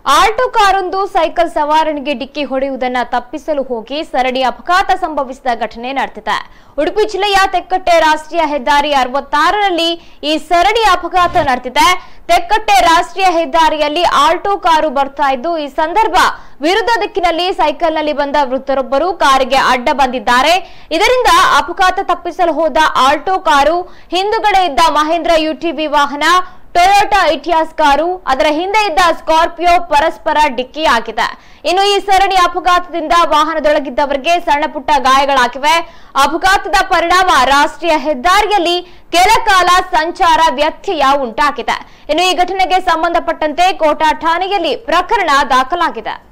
Alto ಕಾರೊಂದು cycle ಸವಾರನಿಗೆ ಡಿಕ್ಕಿ ಹೊಡೆಯುವುದನ್ನ ತಪ್ಪಿಸಲು ಹೋಗಿ ಸರಣಿ ಅಪಘಾತ ಸಂಭವಿಸಿದ ಘಟನೆ ನಡೆದಿದೆ ಉಡುಪಿ ಜಿಲ್ಲೆಯ ತೆಕ್ಕಟ್ಟೆ ರಾಷ್ಟ್ರೀಯ ಹೆದ್ದಾರಿ ಅರವತ್ತಾರರಲ್ಲಿ ಈ ಸರಣಿ ಅಪಘಾತ ನಡೆದಿದೆ ತೆಕ್ಕಟ್ಟೆ ರಾಷ್ಟ್ರೀಯ ಹೆದ್ದಾರಿಯಲ್ಲಿ ಆಲ್ಟೋ ಕಾರು ಬರ್ತಾ ಇದ್ದು ಈ ಸಂದರ್ಭ ವಿರುದ್ಧ ದಿಕ್ಕಿನಲ್ಲಿ ಸೈಕಲ್ನಲ್ಲಿ ಬಂದ ವೃದ್ಧರೊಬ್ಬರು ಕಾರಿಗೆ ಅಡ್ಡ ಬಂದಿದ್ದಾರೆ ಇದರಿಂದ ಅಪಘಾತ ತಪ್ಪಿಸಲು ಹೋದ ಆಲ್ಟೋ ಕಾರು ಹಿಂದುಗಡೆ ಇದ್ದ ಮಹೇಂದ್ರ ಯುಟಿವಿ ವಾಹನ ಟೊಯೋಟಾ ಇಟಿಯಾಸ್ ಕಾರು ಅದರ ಹಿಂದೆ ಇದ್ದ ಸ್ಕಾರ್ಪಿಯೋ ಪರಸ್ಪರ ಡಿಕ್ಕಿ ಆಗಿದೆ ಇನ್ನು ಈ ಸರಣಿ ಅಪಘಾತದಿಂದ ವಾಹನದೊಳಗಿದ್ದವರಿಗೆ ಸಣ್ಣ ಪುಟ್ಟ ಗಾಯಗಳಾಗಿವೆ ಅಪಘಾತದ ಪರಿಣಾಮ ರಾಷ್ಟ್ರೀಯ ಹೆದ್ದಾರಿಯಲ್ಲಿ ಕೆಲ ಕಾಲ ಸಂಚಾರ ವ್ಯತ್ಯಯ ಉಂಟಾಗಿದೆ ಇನ್ನು ಈ ಘಟನೆಗೆ ಸಂಬಂಧಪಟ್ಟಂತೆ ಕೋಟಾ ಠಾಣೆಯಲ್ಲಿ ಪ್ರಕರಣ ದಾಖಲಾಗಿದೆ